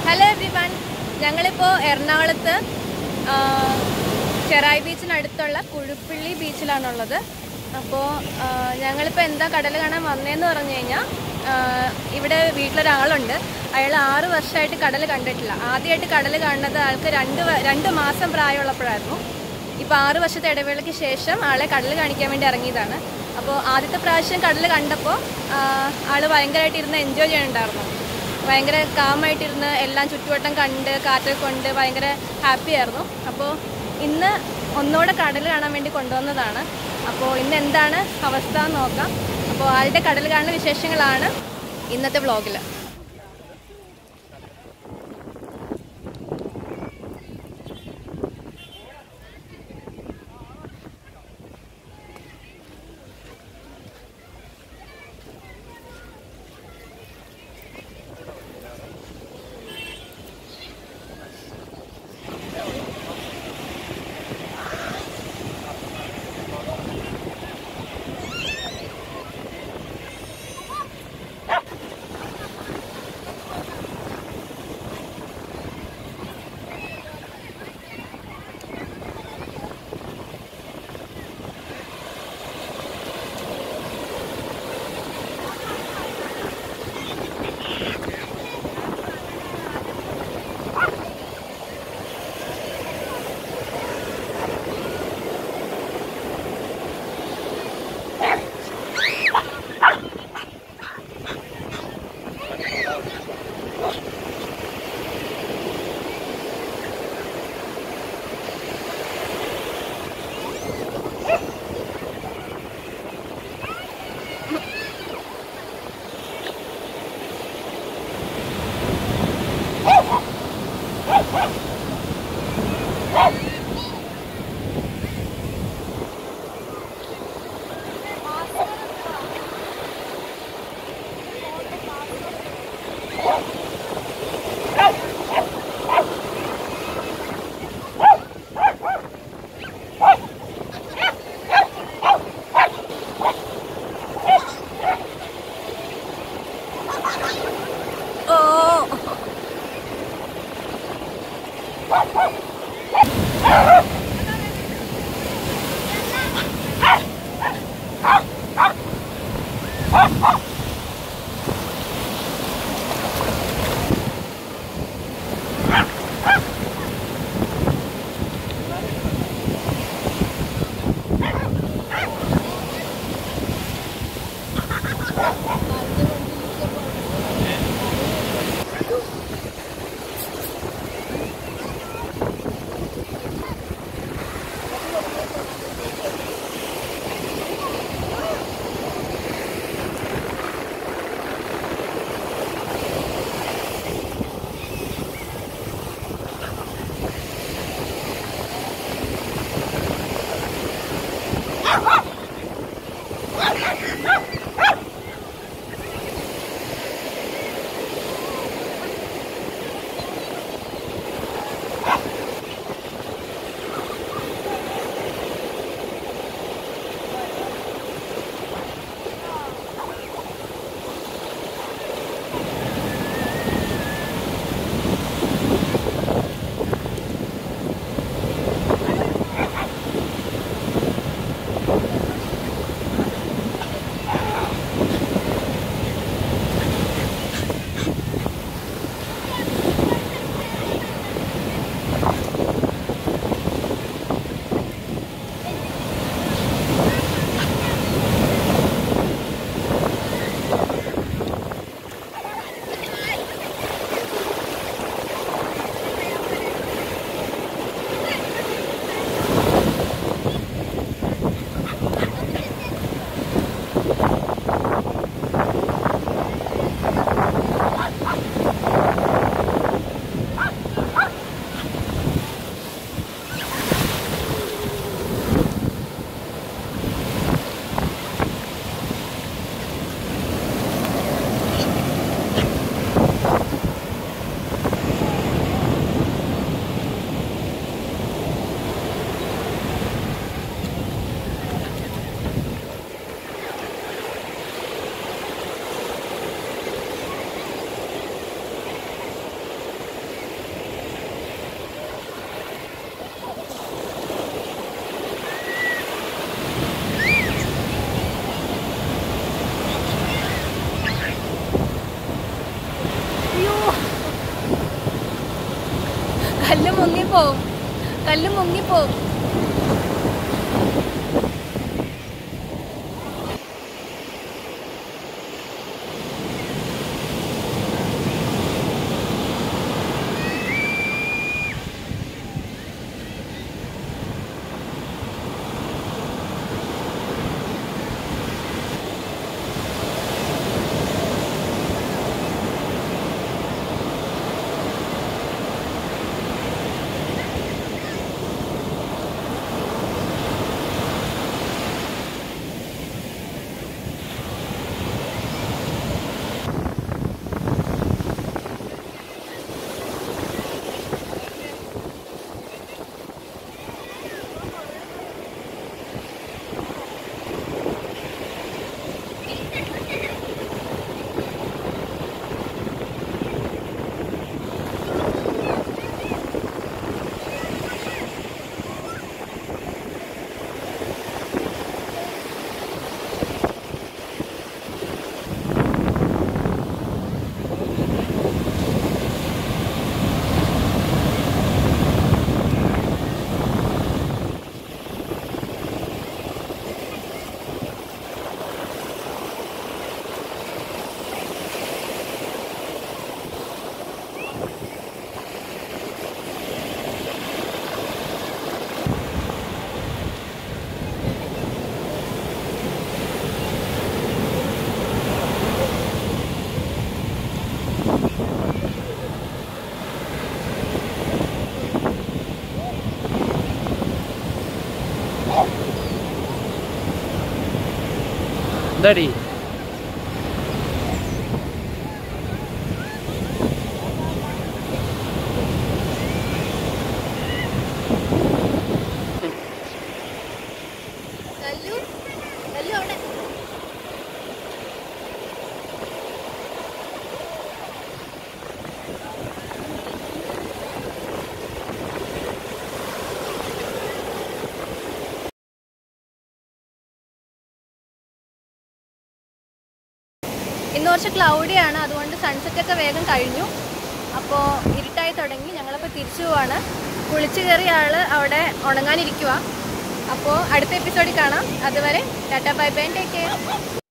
hello every one ഞങ്ങളിപ്പോൾ എറണാകുളത്ത് ആ, ചെറായി ബീച്ചിനടുത്തുള്ള കുഴുപ്പിള്ളി ബീച്ചിലാണുള്ളത് അപ്പോൾ ഞങ്ങളിപ്പോൾ എന്താ കടൽ കാണാൻ വന്നതെന്ന് പറഞ്ഞു കഴിഞ്ഞാൽ ഇവിടെ വീട്ടിലൊരാളുണ്ട് അയാൾ ആറ് വർഷമായിട്ട് കടൽ കണ്ടിട്ടില്ല ആദ്യമായിട്ട് കടൽ കാണുന്നത് ആൾക്ക് രണ്ട് വ- രണ്ട് മാസം പ്രായമുള്ളപ്പോഴായിരുന്നു ഇപ്പോൾ ആറ് വർഷത്തെ ഇടവേളയ്ക്ക് ശേഷം ആളെ കടൽ കാണിക്കാൻ വേണ്ടി ഇറങ്ങിയതാണ് അപ്പോൾ ആദ്യത്തെ പ്രാവശ്യം കടൽ കണ്ടപ്പോൾ ആൾ ഭയങ്കരമായിട്ട് ഇരുന്ന് എൻജോയ് ചെയ്യണുണ്ടായിരുന്നു ഭയങ്കര കാമായിട്ടിരുന്ന് എല്ലാം ചുറ്റുവട്ടം കണ്ട് കാറ്റൊക്കെ കൊണ്ട് ഭയങ്കര ഹാപ്പി ആയിരുന്നു അപ്പോൾ ഇന്ന് ഒന്നുകൂടെ കടൽ കാണാൻ വേണ്ടി കൊണ്ടുവന്നതാണ് അപ്പോൾ ഇന്ന് എന്താണ് അവസ്ഥ എന്ന് നോക്കാം അപ്പോൾ ആളുടെ കടൽ കാണുന്ന വിശേഷങ്ങളാണ് ഇന്നത്തെ വ്ളോഗിൽ ഓ കല്ല് മുങ്ങിപ്പോവും കല്ല് മുങ്ങിപ്പോവും എന്താടി കല്ലു കല്ലു അവിടെ ഇന്ന് കുറച്ച് ക്ലൗഡിയാണ് അതുകൊണ്ട് സൺസെറ്റ് ഒക്കെ വേഗം കഴിഞ്ഞു അപ്പോൾ ഇരുട്ടായി തുടങ്ങി ഞങ്ങളപ്പോൾ തിരിച്ചു പോവാണ് കുളിച്ചു കയറിയ ആള് അവിടെ ഉണങ്ങാനിരിക്കുക അപ്പോൾ അടുത്ത എപ്പിസോഡിൽ കാണാം അതുവരെ tata bye bye take care